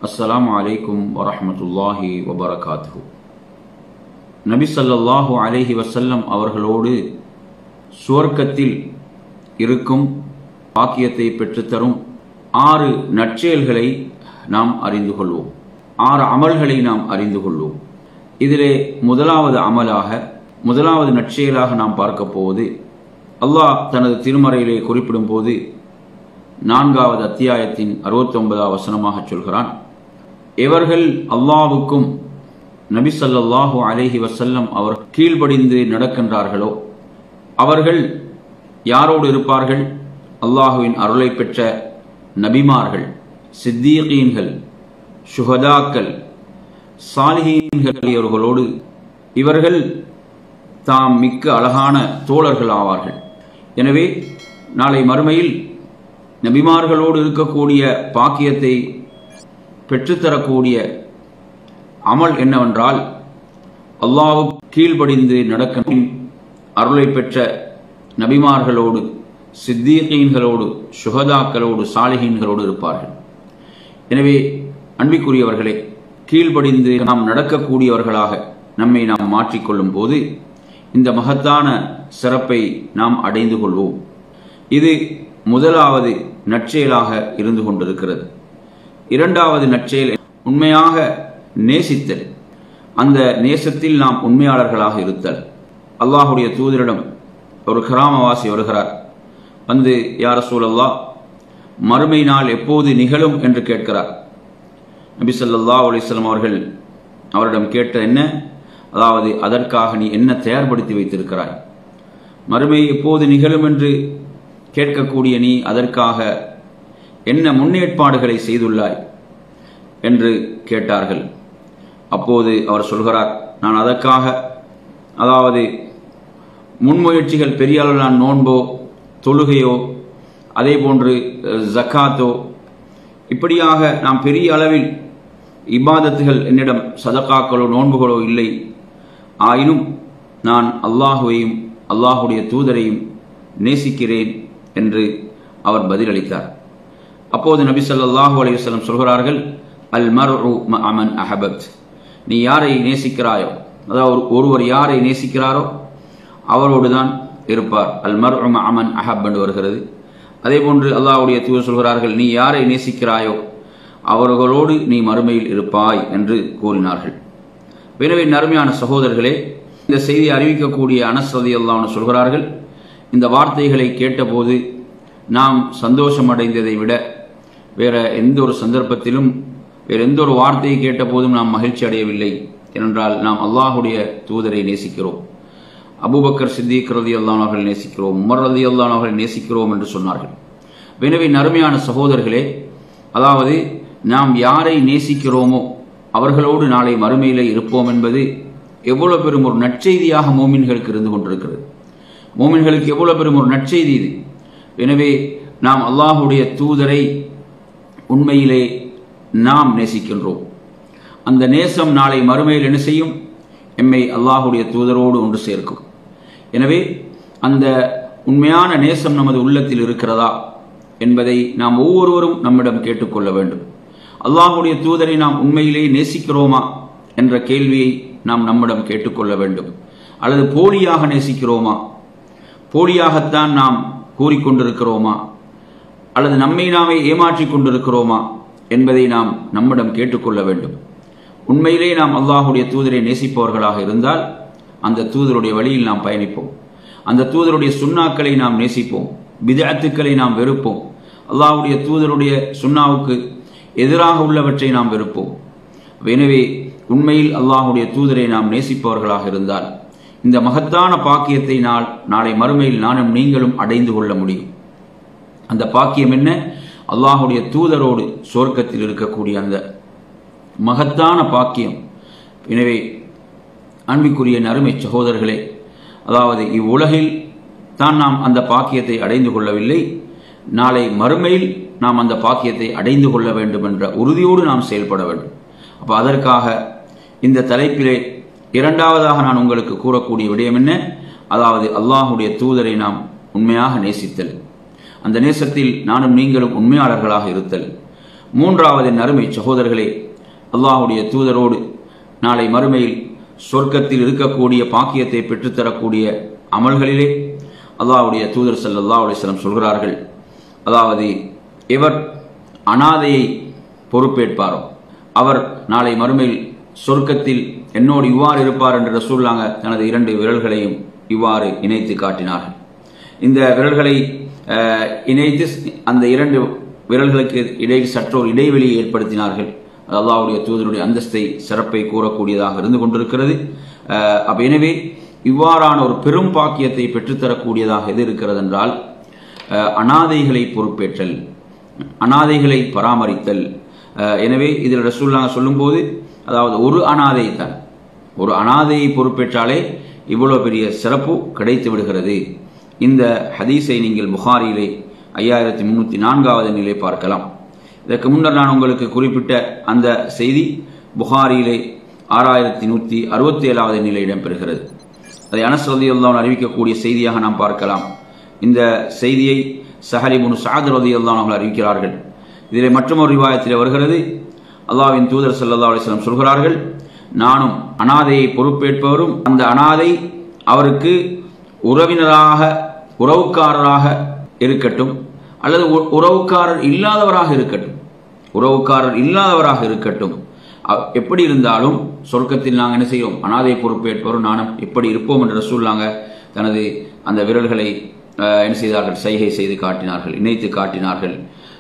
அஸ்ஸலாமு அலைக்கும் வரஹ்மத்துல்லாஹி வபரகாத்துஹு நபி ஸல்லல்லாஹு அலைஹி வஸல்லம் அவர்களோடு சுவர்க்கத்தில் இருக்கும் பாக்கியத்தை பெற்றுத்தரும் ஆறு நற்செயல்களை நாம் அறிந்து கொள்வோம் ஆறு அமல்களை நாம் அறிந்து கொள்வோம் இதிலே முதலாவது அமலாக முதலாவது நற்செயலாக நாம் பார்க்க போவது அல்லாஹ் தனது திருமறையிலே குறிப்பிடும் போது நான்காவது அத்தியாயத்தின் அறுபத்தி ஒன்பதாவது வசனமாக சொல்கிறான் எவர்கள் அல்லாவுக்கும் நபி ஸல்லல்லாஹு அலைஹி வஸல்லம் அவர் கீழ்ப்படிந்து நடக்கின்றார்களோ அவர்கள் யாரோடு இருப்பார்கள் அல்லாஹுவின் அருளை பெற்ற நபிமார்கள் சித்தீகீன்கள் சுஹதாக்கள் சாலிஹீன்களோடு இவர்கள் தாம் மிக்க அழகான தோழர்கள் ஆவார்கள் எனவே நாளை மறுமையில் நபிமார்களோடு இருக்கக்கூடிய பாக்கியத்தை பெற்றுத்தரக்கூடிய அமல் என்னவென்றால் அல்லாஹு கீழ்ப்படிந்து நடக்கும் அருளை பெற்ற நபிமார்களோடு சித்தீகீன்களோடு சுகதாக்களோடு சாலிஹீன்களோடு இருப்பார்கள் எனவே அன்பிற்குரியவர்களே கீழ்ப்படிந்து நாம் நடக்கக்கூடியவர்களாக நம்மை நாம் மாற்றிக்கொள்ளும் போது இந்த மகத்தான சிறப்பை நாம் அடைந்து கொள்வோம் இது முதலாவது நற்செயலாக இருந்து கொண்டிருக்கிறது இரண்டாவது நற்செயல் உண்மையாக நேசித்தல் அந்த நேசத்தில் நாம் உண்மையாளர்களாக இருத்தல் அல்லாஹுடைய தூதரிடம் ஒரு கிராமவாசி வருகிறார் வந்து யார் சூழல்லா மறுமை நாள் எப்போது நிகழும் என்று கேட்கிறார் நபி சொல்லல்லா அலிஸ்லாம் அவர்கள் அவரிடம் கேட்ட என்ன அதாவது அதற்காக நீ என்ன தயார்படுத்தி வைத்திருக்கிறாய் மறுமை எப்போது நிகழும் என்று கேட்கக்கூடிய நீ அதற்காக என்ன முன்னேற்பாடுகளை செய்துள்ளாய் என்று கேட்டார்கள் அப்போது அவர் சொல்கிறார் நான் அதற்காக அதாவது முன்முயற்சிகள் பெரிய அளவிலான நோன்போ தொழுகையோ அதே போன்று ஜக்காத்தோ இப்படியாக நாம் பெரிய அளவில் இபாதத்துகள் என்னிடம் சதக்காக்களோ நோன்புகளோ இல்லை ஆயினும் நான் அல்லாஹுவையும் அல்லாஹுடைய தூதரையும் நேசிக்கிறேன் என்று அவர் பதிலளித்தார் அப்போது நபி சொல்லாஹு அலையுஸ்லம் சொல்கிறார்கள் அல் மர் அமன் அஹபத் நீ யாரை நேசிக்கிறாயோ அதாவது ஒருவர் யாரை நேசிக்கிறாரோ அவரோடு தான் இருப்பார் அல் மர் அமன் அஹப் என்று வருகிறது அதே போன்று அல்லாஹுடைய தூர் சொல்கிறார்கள் நீ யாரை நேசிக்கிறாயோ அவர்களோடு நீ மறுமையில் இருப்பாய் என்று கூறினார்கள் எனவே நறுமையான சகோதரர்களே இந்த செய்தி அறிவிக்கக்கூடிய அனஸ்ரதி அல்லான்னு சொல்கிறார்கள் இந்த வார்த்தைகளை கேட்டபோது நாம் சந்தோஷம் அடைந்ததை விட வேற எந்த ஒரு சந்தர்ப்பத்திலும் வேற எந்த ஒரு வார்த்தையை கேட்ட போதும் நாம் மகிழ்ச்சி அடையவில்லை ஏனென்றால் நாம் அல்லாஹுடைய தூதரை நேசிக்கிறோம் அபுபக்கர் சித்திக் ரதி அல்லானவர்கள் நேசிக்கிறோம் உமர் ரதி அல்லானவர்கள் நேசிக்கிறோம் என்று சொன்னார்கள் எனவே நறுமையான சகோதரர்களே அதாவது நாம் யாரை நேசிக்கிறோமோ அவர்களோடு நாளை மறுமையிலே இருப்போம் என்பது எவ்வளவு பெரும் ஒரு நற்செய்தியாக மோமின்களுக்கு இருந்து கொண்டிருக்கிறது மோமின்களுக்கு எவ்வளவு பெரும் ஒரு நற்செய்தி இது எனவே நாம் அல்லாஹுடைய தூதரை உண்மையிலே நாம் நேசிக்கின்றோம் அந்த நேசம் நாளை மறுமையில் என்ன செய்யும் எம்மை அல்லாஹுடைய தூதரோடு ஒன்று சேர்க்கும் எனவே அந்த உண்மையான நேசம் நமது உள்ளத்தில் இருக்கிறதா என்பதை நாம் ஒவ்வொருவரும் நம்மிடம் கேட்டுக்கொள்ள வேண்டும் அல்லாஹுடைய தூதரை நாம் உண்மையிலே நேசிக்கிறோமா என்ற கேள்வியை நாம் நம்மிடம் கேட்டுக்கொள்ள வேண்டும் அல்லது போலியாக நேசிக்கிறோமா போலியாகத்தான் நாம் கூறிக்கொண்டிருக்கிறோமா அல்லது நம்மை நாமே ஏமாற்றிக் கொண்டிருக்கிறோமா என்பதை நாம் நம்மிடம் கேட்டுக்கொள்ள வேண்டும் உண்மையிலே நாம் அல்லாஹுடைய தூதரை நேசிப்பவர்களாக இருந்தால் அந்த தூதருடைய வழியில் நாம் பயணிப்போம் அந்த தூதருடைய சுண்ணாக்களை நாம் நேசிப்போம் விதத்துக்களை நாம் வெறுப்போம் அல்லாஹுடைய தூதருடைய சுண்ணாவுக்கு எதிராக உள்ளவற்றை நாம் வெறுப்போம் எனவே உண்மையில் அல்லாஹுடைய தூதரை நாம் நேசிப்பவர்களாக இருந்தால் இந்த மகத்தான பாக்கியத்தை நாள் நாளை மறுமையில் நானும் நீங்களும் அடைந்து கொள்ள முடியும் அந்த பாக்கியம் என்ன அல்லாஹுடைய தூதரோடு சொர்க்கத்தில் இருக்கக்கூடிய அந்த மகத்தான பாக்கியம் எனவே அன்பிற்குரிய நறுமை சகோதரர்களே அதாவது இவ்வுலகில் தான் நாம் அந்த பாக்கியத்தை அடைந்து கொள்ளவில்லை நாளை மறுமையில் நாம் அந்த பாக்கியத்தை அடைந்து கொள்ள வேண்டும் என்ற உறுதியோடு நாம் செயல்பட வேண்டும் அப்போ அதற்காக இந்த தலைப்பிலே இரண்டாவதாக நான் உங்களுக்கு கூறக்கூடிய விடயம் என்ன அதாவது அல்லாஹுடைய தூதரை நாம் உண்மையாக நேசித்தல் அந்த நேசத்தில் நானும் நீங்களும் உண்மையாளர்களாக இருத்தல் மூன்றாவது என் அருமை சகோதரர்களே அல்லாஹுடைய தூதரோடு நாளை மறுமையில் சொர்க்கத்தில் இருக்கக்கூடிய பாக்கியத்தை பெற்றுத்தரக்கூடிய அமல்களிலே அல்லாஹ்வுடைய தூதர் ஸல்லல்லாஹு அலைஹி வஸல்லம் சொல்கிறார்கள் அதாவது இவர் அனாதையை பொறுப்பேற்பாரோ அவர் நாளை மறுமையில் சொர்க்கத்தில் என்னோடு இவ்வாறு இருப்பார் என்று ரசூல்லாங்க தனது இரண்டு விரல்களையும் இவ்வாறு இணைத்து காட்டினார்கள் இந்த விரல்களை அஹ், இணைத்து அந்த இரண்டு விரல்களுக்கு இடையில் சற்றோர் இடைவெளியை ஏற்படுத்தினார்கள் அது அல்லாஹ்வுடைய தூதருடைய அந்தஸ்தை சிறப்பை கூறக்கூடியதாக இருந்து கொண்டிருக்கிறது அஹ், அப்ப எனவே இவ்வாறான ஒரு பெரும் பாக்கியத்தை பெற்றுத்தரக்கூடியதாக எது இருக்கிறது என்றால் அஹ், அனாதைகளை பொறுப்பேற்றல் அனாதைகளை பராமரித்தல் அஹ், எனவே இதில் ரசூல்லாங்க சொல்லும்போது அதாவது ஒரு அனாதை தான் ஒரு அனாதையை பொறுப்பேற்றாலே இவ்வளவு பெரிய சிறப்பு கிடைத்து விடுகிறது இந்த ஹதீஸை நீங்கள் புகாரியிலே ஐயாயிரத்தி முன்னூற்றி நான்காவது நிலை பார்க்கலாம் இதற்கு முன்னர் நான் உங்களுக்கு குறிப்பிட்ட அந்த செய்தி புகாரியிலே ஆறாயிரத்தி நூற்றி அறுபத்தி ஏழாவது நிலை இடம்பெறுகிறது அதை அனஸ் ரதியுல்லான் அறிவிக்கக்கூடிய செய்தியாக நாம் பார்க்கலாம் இந்த செய்தியை சஹரிபுன் சாத் ரதியுல்லான் அவர்கள் அறிவிக்கிறார்கள் இதில் மற்றொரு ரிவாயத்தில் வருகிறது அல்லாஹ்வின் தூதர் ஸல்லல்லாஹு அலைஹி வஸல்லம் சொல்கிறார்கள் நானும் அனாதையை பொறுப்பேற்பவரும் அந்த அனாதை அவருக்கு உறவினராக உறவுக்காரராக இருக்கட்டும் அல்லது உ- உறவுக்காரர் இல்லாதவராக இருக்கட்டும் உறவுக்காரர் இல்லாதவராக இருக்கட்டும் அ- எப்படி இருந்தாலும் சொர்க்கத்தில் நாங்கள் என்ன செய்வோம் அனாதை பொறுப்பேற்பவரும் நானும் எப்படி இருப்போம் என்று ரசூல்லாங்க தனது அந்த விரல்களை அஹ், என்ன செய்தார்கள் சைகை செய்து காட்டினார்கள் இணைத்து காட்டினார்கள்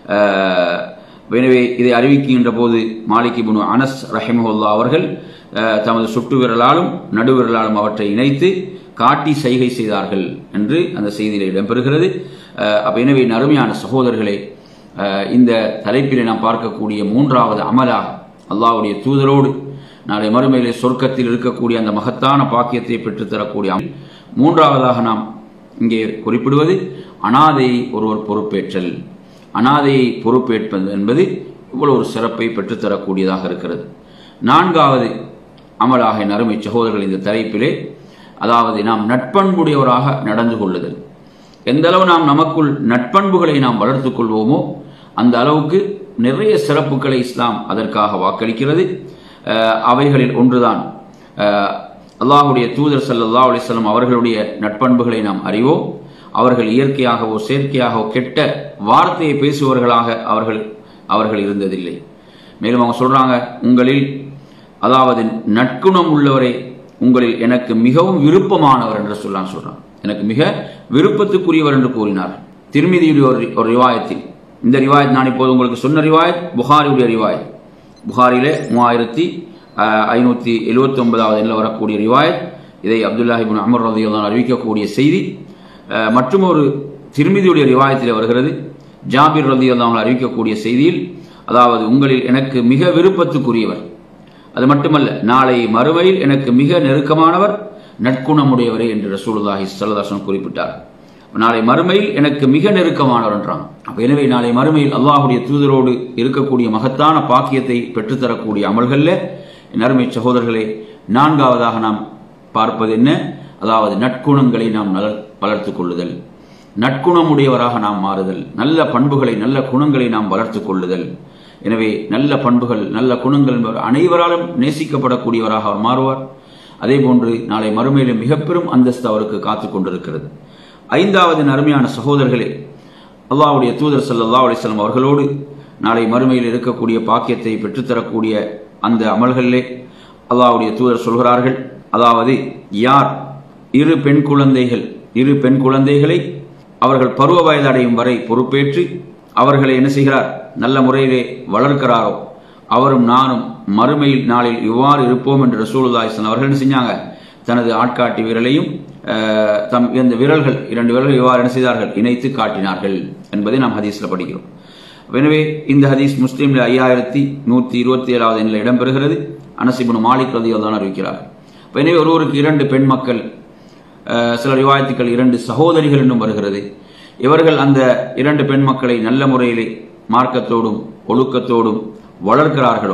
அஹ், எனவே இதை அறிவிக்கின்ற போது மாலிக் இப்னு அனஸ் ரஹிமஹுல்லா அவர்கள் அஹ், தமது சுட்டு விரலாலும் நடுவிரலாலும் அவற்றை இணைத்து காட்டி சைகை செய்தார்கள் என்று அந்த செய்தியில் இடம்பெறுகிறது அஹ், அப்ப எனவே என் அருமையான சகோதரர்களே அஹ், இந்த தலைப்பிலே நாம் பார்க்கக்கூடிய மூன்றாவது அமலாக அல்லாஹ்வுடைய தூதரோடு நாளை மறுமையிலே சொர்க்கத்தில் இருக்கக்கூடிய அந்த மகத்தான பாக்கியத்தை பெற்றுத்தரக்கூடிய அமல். மூன்றாவதாக நாம் இங்கே குறிப்பிடுவது அனாதையை ஒருவர் பொறுப்பேற்றல் அனாதையை பொறுப்பேற்பது என்பது இவ்வளவு ஒரு சிறப்பை பெற்றுத்தரக்கூடியதாக இருக்கிறது நான்காவது அமலாக என் அருமை சகோதரர்கள் இந்த தலைப்பிலே அதாவது நாம் நட்பண்புடையவராக நடந்து கொள்ளுதல் எந்த அளவு நாம் நமக்குள் நட்பண்புகளை நாம் வளர்த்துக் கொள்வோமோ அந்த அளவுக்கு நிறைய சிறப்புகளை இஸ்லாம் அதற்காக வாக்களிக்கிறது அஹ், அவைகளில் ஒன்றுதான் அஹ், அல்லாஹுடைய தூதர் ஸல்லல்லாஹு அலைஹி வஸல்லம் அவர்களுடைய நட்பண்புகளை நாம் அறிவோம் அவர்கள் இயற்கையாகவோ செயற்கையாகவோ கெட்ட வார்த்தையை பேசுபவர்களாக அவர்கள் அவர்கள் இருந்ததில்லை மேலும் அவங்க சொல்றாங்க உங்களில் அதாவது நற்குணம் உள்ளவரை உங்களில் எனக்கு மிகவும் விருப்பமானவர் என்று சொல்லான் சொல்றான் எனக்கு மிக விருப்பத்துக்குரியவர் என்று கூறினார் திருமிதியுடைய ஒரு ஒரு ரிவாயத்தில் இந்த ரிவாயத் நான் இப்போது உங்களுக்கு சொன்ன ரிவாயத் புகாரியுடைய ரிவாயத் புகாரிலே மூவாயிரத்தி ஐநூற்றி எழுபத்தி ஒன்பதாவது எண்ணில் வரக்கூடிய ரிவாயத் இதை அப்துல்லாஹிபின் அமர் ரதியுல்லான் அறிவிக்கக்கூடிய செய்தி அஹ், மற்றும் ஒரு திருமிதியுடைய ரிவாயத்தில் வருகிறது ஜாபிர் ரதியுல்லான் அறிவிக்கக்கூடிய செய்தியில் அதாவது உங்களில் எனக்கு மிக விருப்பத்துக்குரியவர் அது மட்டுமல்ல நாளை மறுமையில் எனக்கு மிக நெருக்கமானவர் நற்குணமுடையவரே என்று ரசூலுல்லாஹி ஸல்லல்லாஹு குறிப்பிட்டார் நாளை மறுமையில் எனக்கு மிக நெருக்கமானவர் என்றான் அப்ப எனவே நாளை மறுமையில் அல்லாஹ்வுடைய தூதரோடு இருக்கக்கூடிய மகத்தான பாக்கியத்தை பெற்றுத்தரக்கூடிய அமல்கள்ல என் அருமை சகோதரர்களே நான்காவதாக நாம் பார்ப்பது என்ன அதாவது நற்குணங்களை நாம் நல வளர்த்துக் கொள்ளுதல் நற்குணமுடையவராக நாம் மாறுதல் நல்ல பண்புகளை நல்ல குணங்களை நாம் வளர்த்துக் கொள்ளுதல் எனவே நல்ல பண்புகள் நல்ல குணங்கள் என்பவர் அனைவராலும் நேசிக்கப்படக்கூடியவராக அவர் மாறுவார் அதே போன்று நாளை மறுமையிலும் மிக பெரும் அந்தஸ்து அவருக்கு காத்துக் கொண்டிருக்கிறது ஐந்தாவது அருமையான சகோதரர்களே அல்லாஹ்வுடைய தூதர் ஸல்லல்லாஹு அலைஹி வஸல்லம் அவர்களோடு நாளை மறுமையில் இருக்கக்கூடிய பாக்கியத்தை பெற்றுத்தரக்கூடிய அந்த அமல்களிலே அல்லாஹ்வுடைய தூதர் சொல்கிறார்கள் அதாவது யார் இரு பெண் குழந்தைகள் இரு பெண் குழந்தைகளை அவர்கள் பருவ வயது அடையும் வரை பொறுப்பேற்று அவர்களை என்ன செய்கிறார் நல்ல முறையிலே வளர்க்கிறாரோ அவரும் நானும் மறுமையில் நாளில் இவ்வாறு இருப்போம் என்று ரசூலுல்லாஹி அவர்கள் என்ன செஞ்சாங்க தனது ஆட்காட்டி விரலையும் அஹ், தம் இந்த விரல்கள் இரண்டு விரல்கள் இவ்வாறு என்ன செய்தார்கள் இணைத்து காட்டினார்கள் என்பதை நாம் ஹதீஸ்ல படிக்கிறோம் எனவே இந்த ஹதீஸ் முஸ்லீம்ல ஐயாயிரத்தி நூற்றி இருபத்தி ஏழாவது எண்ணில் இடம்பெறுகிறது அனசிபுன் மாலிக் ரதியல்தான் அறிவிக்கிறார் அப்ப எனவே ஒருவருக்கு இரண்டு பெண் மக்கள் அஹ், சில ரிவாயத்துக்கள் இரண்டு சகோதரிகள் என்றும் வருகிறது இவர்கள் அந்த இரண்டு பெண் மக்களை நல்ல முறையிலே மார்க்கத்தோடும் ஒழுக்கத்தோடும் வளர்க்கிறார்களோ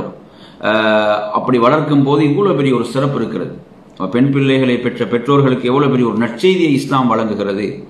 அஹ், அப்படி வளர்க்கும் போது இவ்வளவு பெரிய ஒரு சிறப்பு இருக்கிறது அப்ப பெண் பிள்ளைகளை பெற்ற பெற்றோர்களுக்கு எவ்வளவு பெரிய ஒரு நற்செய்தியை இஸ்லாம் வழங்குகிறது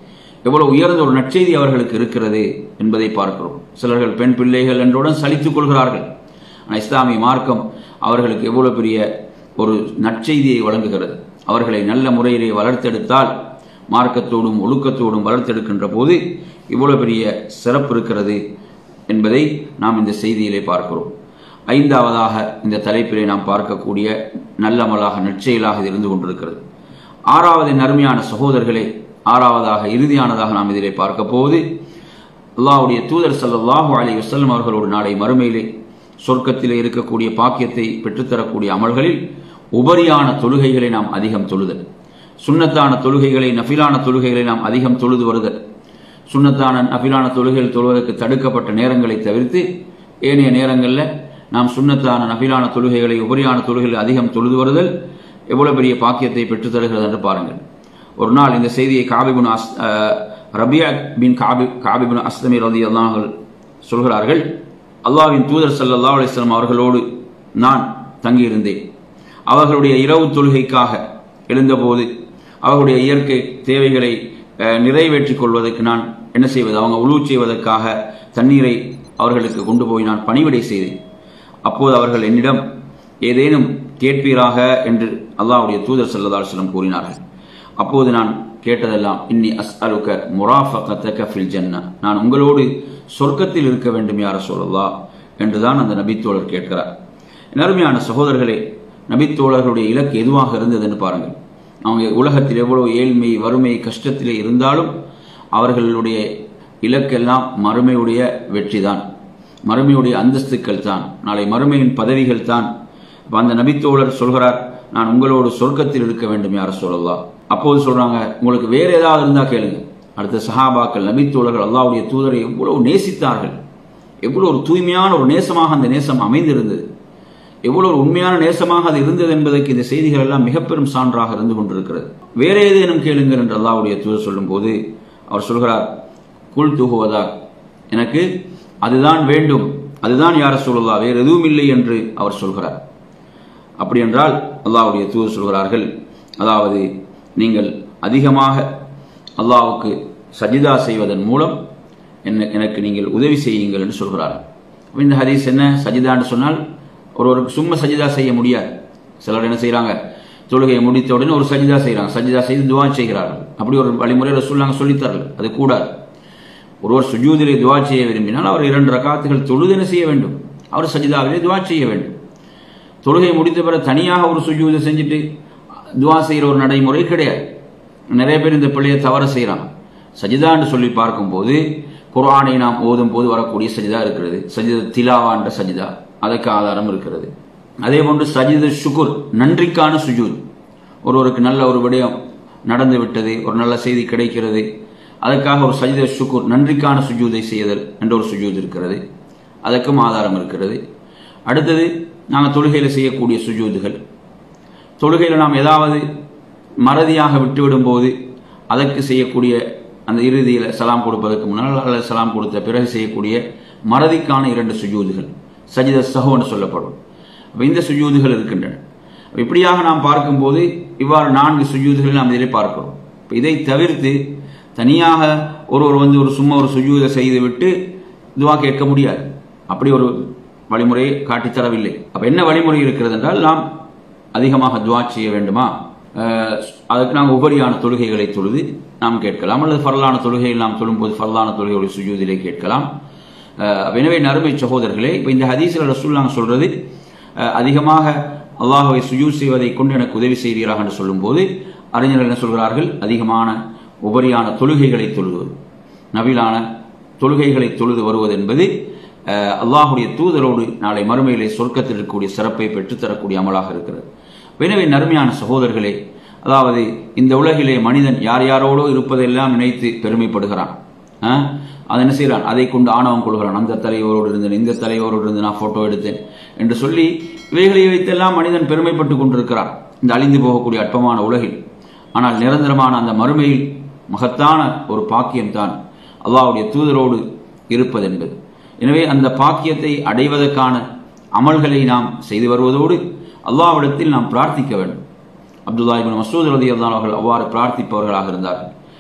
எவ்வளவு உயர்ந்த ஒரு நற்செய்தி அவர்களுக்கு இருக்கிறது என்பதை பார்க்கிறோம் சிலர்கள் பெண் பிள்ளைகள் என்றுடன் சலித்துக் கொள்கிறார்கள் ஆனால் இஸ்லாமிய மார்க்கம் அவர்களுக்கு எவ்வளவு பெரிய ஒரு நற்செய்தியை வழங்குகிறது அவர்களை நல்ல முறையிலே வளர்த்தெடுத்தால் மார்க்கத்தோடும் ஒழுக்கத்தோடும் வளர்த்தெடுக்கின்ற போது இவ்வளவு பெரிய சிறப்பு இருக்கிறது என்பதை நாம் இந்த செய்தியிலே பார்க்கிறோம் ஐந்தாவதாக இந்த தலைப்பிலே நாம் பார்க்கக்கூடிய நல்லமலாக நற்செயலாக இது இருந்து கொண்டிருக்கிறது ஆறாவது நறுமையான சகோதரர்களே ஆறாவதாக இறுதியானதாக நாம் இதிலே பார்க்க போவது அல்லாஹ்வுடைய தூதர் ஸல்லல்லாஹு அலைஹி வஸல்லம் அவர்களோடு நாளை மறுமையிலே சொர்க்கத்திலே இருக்கக்கூடிய பாக்கியத்தை பெற்றுத்தரக்கூடிய அமல்களில் உபரியான தொழுகைகளை நாம் அதிகம் தொழுதல் சுன்னத்தான தொழுகைகளை நஃபிலான தொழுகைகளை நாம் அதிகம் தொழுது வருதல் சுன்னத்தான நஃபிலான தொழுகைகள் தொழுவதற்கு தடுக்கப்பட்ட நேரங்களை தவிர்த்து ஏனைய நேரங்களில் நாம் சுன்னத்தான நஃபிலான தொழுகைகளை உபரியான தொழுகைகளை அதிகம் தொழுது வருதல் எவ்வளவு பெரிய பாக்கியத்தை பெற்றுத் தருகிறது என்று பாருங்கள் ஒரு நாள் இந்த செய்தியை காபிபுன் அஸ் அஹ், ரபியா பின் காபி காபிபுன் அஸ்தமி ரதி அல்லாஹர்கள் சொல்கிறார்கள் அல்லாஹ்வின் தூதர் ஸல்லல்லாஹு அலைஹி வஸல்லம் அவர்களோடு நான் தங்கியிருந்தேன் அவர்களுடைய இரவு தொழுகைக்காக எழுந்தபோது அவர்களுடைய இயற்கை தேவைகளை அஹ், நிறைவேற்றிக் கொள்வதற்கு நான் என்ன செய்வது அவங்க உழு செய்வதற்காக தண்ணீரை அவர்களுக்கு கொண்டு போய் நான் பணிவிடை செய்தேன் அப்போது அவர்கள் என்னிடம் ஏதேனும் கேட்பீராக என்று அல்லாஹ்வுடைய தூதர் ஸல்லல்லாஹு அலைஹி வஸல்லம் கூறினார்கள் அப்போது நான் கேட்டதெல்லாம் இன்னி அஸ்அலுக முராஃபகத்தக ஃபில் ஜன்னா நான் உங்களோடு சொர்க்கத்தில் இருக்க வேண்டும் யார சொல்லலா என்றுதான் அந்த நபித்தோழர் கேட்கிறார் என் அருமையான சகோதரர்களே நபித்தோழர்களுடைய இலக்கு எதுவாக இருந்தது என்று பாருங்கள் அவங்க உலகத்தில் எவ்வளவு ஏழ்மை வறுமை கஷ்டத்திலே இருந்தாலும் அவர்களுடைய இலக்கெல்லாம் மறுமையுடைய வெற்றிதான் மறுமையுடைய அந்தஸ்துக்கள் தான் நாளை மறுமையின் பதவிகள் தான் அப்ப அந்த நபித்தோழர் சொல்கிறார் நான் உங்களோடு சொர்க்கத்தில் இருக்க வேண்டும் யார சொல்லலாம் அப்போது சொல்றாங்க உங்களுக்கு வேற ஏதாவது இருந்தா கேளுங்க அடுத்த சஹாபாக்கள் நபித்தோழர்கள் அல்லாஹ்வுடைய தூதரை எவ்வளவு நேசித்தார்கள் எவ்வளவு ஒரு தூய்மையான ஒரு நேசமாக அந்த நேசம் அமைந்திருந்தது எவ்வளவு ஒரு உண்மையான நேசமாக அது இருந்தது என்பதற்கு இந்த செய்திகள் எல்லாம் மிக பெரும் சான்றாக இருந்து கொண்டிருக்கிறது வேற ஏதேனும் கேளுங்கள் என்று அல்லாஹ்வுடைய தூதர் சொல்லும்போது அவர் சொல்கிறார் குல் துகுவதா எனக்கு அதுதான் வேண்டும் அதுதான் யார சொல்லலா வேறு எதுவும் இல்லை என்று அவர் சொல்கிறார் அப்படி என்றால் அல்லாஹ்வுடைய தூதர் சொல்கிறார்கள் அதாவது நீங்கள் அதிகமாக அல்லாஹ்வுக்கு சஜிதா செய்வதன் மூலம் என்ன எனக்கு நீங்கள் உதவி செய்யுங்கள் என்று சொல்கிறார்கள் அப்ப இந்த ஹதீஸ் என்ன சஜிதான்னு சொன்னால் ஒருவருக்கு சும்மா சஜிதா செய்ய முடியாது சிலர் என்ன செய்கிறாங்க தொழுகையை முடித்த உடனே ஒரு சஜிதா செய்கிறாங்க சஜிதா செய்து துவா செய்கிறார்கள் அப்படி ஒரு வழிமுறை ரசூல்லாங்க சொல்லித்தார்கள் அது கூடாது ஒருவர் சுஜூதிலே துவா செய்ய விரும்பினால் அவர் இரண்டு ரகாத்துகள் தொழுதென செய்ய வேண்டும் அவர் சஜிதாவிலே துவா செய்ய வேண்டும் தொழுகை முடித்த பிறகு தனியாக ஒரு சுஜூதை செஞ்சுட்டு துவா செய்கிற ஒரு நடைமுறை கிடையாது நிறைய பேர் இந்த பிள்ளையை தவற செய்கிறாங்க சஜிதான்னு சொல்லி பார்க்கும்போது குர்ஆனை நாம் ஓதும் போது வரக்கூடிய சஜிதா இருக்கிறது சஜித திலாவான்ற சஜிதா அதற்கு ஆதாரம் இருக்கிறது அதே போன்று சஜித சுகுர் நன்றிக்கான சுஜூத் ஒருவருக்கு நல்ல ஒரு விடயம் நடந்து விட்டது ஒரு நல்ல செய்தி கிடைக்கிறது அதற்காக ஒரு சஜித சுகுர் நன்றிக்கான சுஜூதை செய்தல் என்ற ஒரு சுஜூத் இருக்கிறது அதற்கும் ஆதாரம் இருக்கிறது அடுத்தது நாங்கள் தொழுகையில் செய்யக்கூடிய சுஜூதுகள் தொழுகையில் நாம் ஏதாவது மறதியாக விட்டுவிடும் போது அதற்கு செய்யக்கூடிய அந்த இறுதியில் சலாம் கொடுப்பதற்கு முன்னால் அல்லது சலாம் கொடுத்த பிறகு செய்யக்கூடிய மறதிக்கான இரண்டு சுஜூதுகள் சஜித சஹோன்னு சொல்லப்படும் அப்ப இந்த சுஜூதுகள் இருக்கின்றன அப்ப இப்படியாக நாம் பார்க்கும்போது இவ்வாறு நான்கு சுஜூதுகளை நாம் இதிலே பார்க்கிறோம் இப்ப இதை தவிர்த்து தனியாக ஒருவர் வந்து ஒரு சும்மா ஒரு சுஜூதை செய்துவிட்டு துவா கேட்க முடியாது அப்படி ஒரு வழிமுறையை காட்டித் தரவில்லை அப்ப என்ன வழிமுறை இருக்கிறது என்றால் நாம் அதிகமாக துவா செய்ய வேண்டுமா அஹ், அதுக்கு நாம் உபரியான தொழுகைகளை தொழுது நாம் கேட்கலாம் அல்லது ஃபர்லான தொழுகையில் நாம் தொழும்போது ஃபர்லான தொழுகையுடைய சுஜூதிலே கேட்கலாம் அஹ், எனவே நறுமை சகோதரர்களே இப்போ இந்த ஹதீஸில் ரசூல்லாங்க சொல்றது அஹ், அதிகமாக அல்லாஹுவை சுஜூத் செய்வதை கொண்டு எனக்கு உதவி செய்கிறீர்களாக என்று சொல்லும்போது அறிஞர்கள் என்ன சொல்கிறார்கள் அதிகமான உபரியான தொழுகைகளை தொழுவது நபிலான தொழுகைகளை தொழுது வருவது என்பது அஹ், அல்லாஹுடைய தூதரோடு நாளை மறுமையிலே சொர்க்கத்தில் இருக்கக்கூடிய சிறப்பை பெற்றுத்தரக்கூடிய அமலாக இருக்கிறது எனவே நறுமையான சகோதரர்களே அதாவது இந்த உலகிலே மனிதன் யார் யாரோடோ இருப்பதெல்லாம் நினைத்து பெருமைப்படுகிறான் ஆ? அதை என்ன செய்கிறான் அதை கொண்டு ஆணவம் கொள்கிறான் அந்த தலைவரோடு இருந்தேன் இந்த தலைவரோடு இருந்து நான் போட்டோ எடுத்தேன் என்று சொல்லி இவைகளை வைத்தெல்லாம் மனிதன் பெருமைப்பட்டு கொண்டிருக்கிறான் இந்த அழிந்து போகக்கூடிய அற்பமான உலகில் ஆனால் நிரந்தரமான அந்த மறுமையில் மகத்தான ஒரு பாக்கியம்தான் அல்லாஹ்வுடைய தூதரோடு இருப்பது என்பது எனவே அந்த பாக்கியத்தை அடைவதற்கான அமல்களை நாம் செய்து வருவதோடு அல்லாஹ்விடத்தில் நாம் பிரார்த்திக்க வேண்டும் அப்துல்லா இபின் மசூத் ரதி அவர்கள் அவ்வாறு பிரார்த்திப்பவர்களாக இருந்தார்கள்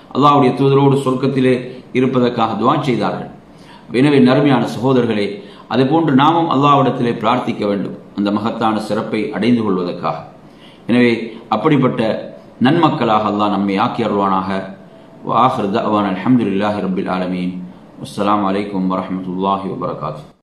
அல்லாஹ்வுடைய தூதரோடு சொர்க்கத்திலே இருப்பதற்காக துவா செய்தார்கள் எனவே நறுமையான சகோதரர்களே அதுபோன்று நாமும் அல்லாஹ்விடத்திலே பிரார்த்திக்க வேண்டும் அந்த மகத்தான சிறப்பை அடைந்து கொள்வதற்காக எனவே அப்படிப்பட்ட நன்மக்களாக அல்லாஹ் நம்மை ஆக்கி அருள்வானாக வாஹர் தவான் அலமதுல்லாஹி ரபில் ஆலமீன் அஸ்ஸலாமு அலைக்கும் வரஹ்மத்துல்லாஹி வபரகாத்துஹு